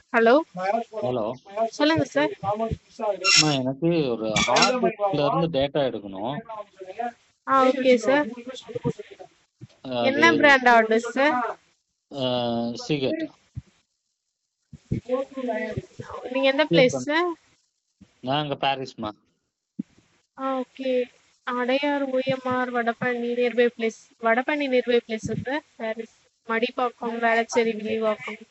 hello hello சொல்லுங்க sir அம்மா எனக்கு ஒரு ஹார்ட் டிஸ்க்ல இருந்து டேட்டா எடுக்கணும் ஆ ஓகே சார் அது என்ன பிராண்ட் ஆர்டர் சார் சிகரெட் நீங்க எந்த பிளேஸ் சார் நாங்க பாரிஸ்மா ஆ okay Adyar OMR Vadapalani nearby place Vadapalani nearby place sir Parrys Madipakkam Velachery Villivakkam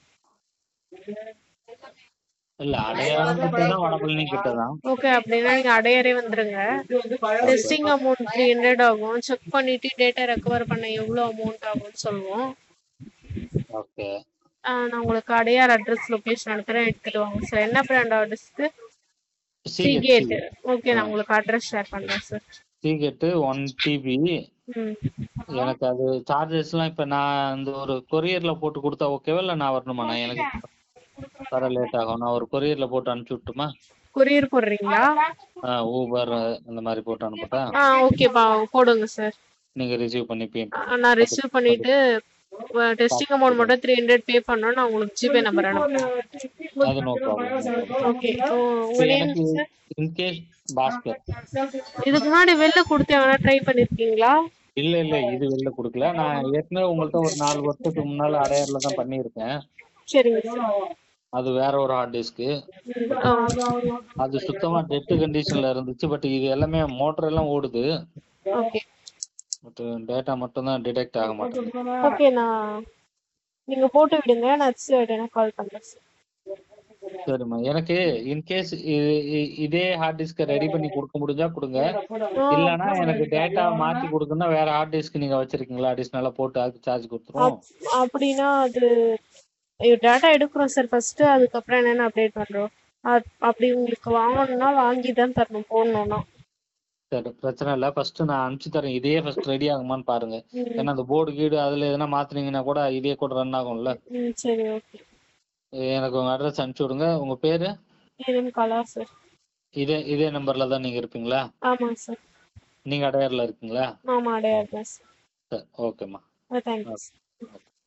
இல்ல அடையாளம் கிட்ட தான் வடபழனி கிட்ட தான் ஓகே அப்படின்னா நீங்க அடையாரே வந்துருங்க டெஸ்டிங் அமௌண்ட் த்ரீ ஹண்ட்ரட் ஆகும் செக் பண்ணிட்டு டேட்டா ரெக்கவர் பண்ண எவ்வளோ அமௌண்ட் ஆகும்னு சொல்லுவோம் ஓகே ஆ, நான் உங்களுக்கு அடையார் அட்ரஸ் லொகேஷன் அனுப்புறேன் எடுத்துட்டு வாங்க சார் என்ன பிராண்ட் ஆர்டர்ஸ்க்கு சிகரெட் சிகேட் ஓகே நான் உங்களுக்கு அட்ரஸ் ஷேர் பண்றேன் சார் சிகரெட் ஒன் டிபி ம் எனக்கு அது சார்ஜஸ்லாம் இப்ப நான் இந்த ஒரு கொரியர்ல போட்டு கொடுத்தா ஓகேவா இல்ல நான் வரணுமா நான் எனக்கு வர லேட் ஆகும் நான் ஒரு கொரியர்ல போட்டு அனுப்பிச்சு விட்டுமா கொரியர் போடுறீங்களா ஊபர் அந்த மாதிரி போட்டு அனுப்பட்டா ஆ ஓகேப்பா போடுங்க சார் நீங்க ரிசீவ் பண்ணி pay ஆ, நான் ரிசீவ் பண்ணிட்டு டெஸ்டிங் அமௌண்ட் மட்டும் த்ரீ ஹண்ட்ரட் பே பண்ணோம் நான் உங்களுக்கு ஜிபே நம்பர் அனுப்புறேன் அது நோ ப்ராப்ளம் ஓகே உங்க நேம் எனக்கு சார் இன்கேஸ் பாஸ்கர் இதுக்கு முன்னாடி வெளில கொடுத்து எவனா ட்ரை பண்ணிருக்கீங்களா இல்ல இல்ல இது வெளில கொடுக்கல நான் ஏற்கனவே உங்கள்ட்ட ஒரு நாலு வருஷத்துக்கு முன்னால அடையாறுல தான் பண்ணியிருக்கேன் சரிங்க சார் அது வேற ஒரு ஹார்ட் டிஸ்க் ஆ அது சுத்தமா டெட் கண்டிஷன்ல இருந்துச்சு பட் இது எல்லாமே மோட்டர் எல்லாம் ஓடுது ஓகே பட் டேட்டா மட்டும் தான் டிடெக்ட் ஆக மாட்டேங்குது ஓகே நான் நீங்க போட்டு விடுங்க நான் உடனே கால் பண்றேன் சார் சரிம்மா எனக்கு இன்கேஸ் இதே ஹார்ட் டிஸ்க் ரெடி பண்ணி கொடுக்க முடிஞ்சா கொடுங்க இல்லனா எனக்கு டேட்டா மாத்தி கொடுக்கணும்னா வேற ஹார்ட் டிஸ்க் நீங்க வச்சிருக்கீங்களா அடிஷனலா போட்டு அதுக்கு சார்ஜ் கொடுத்துருவோம் அப்படின்னா அது டேட்டா எடுக்கிறோம் சார் ஃபர்ஸ்ட் அதுக்கப்புறம் என்னென்ன அப்டேட் பண்றோம் அப்- அப்படி உங்களுக்கு வாங்கணும்னா வாங்கி தான் தரணும் போடணும்னா சரி பிரச்சனை இல்ல ஃபர்ஸ்ட் நான் அனுப்பிச்சு தரேன் இதே ஃபர்ஸ்ட் ரெடி ஆகுமான்னு பாருங்க ம், ஏன்னா அந்த போர்டு கீடு அதுல எதனா மாத்துனீங்கன்னா கூட இதே கூட ரன் ஆகும்ல ம் சரி ஓகே எனக்கு உங்க அட்ரஸ் அனுப்பிச்சு விடுங்க உங்க பேரு ஏதும் கலா சார் இதே இதே நம்பர்ல தான் நீங்க இருப்பீங்களா ஆமாங்க சார் நீங்க அடையாறுல இருக்கீங்களா ஆமா அடையார் தான் சார் சரி ஓகேம்மா தேங்க்யூ சார்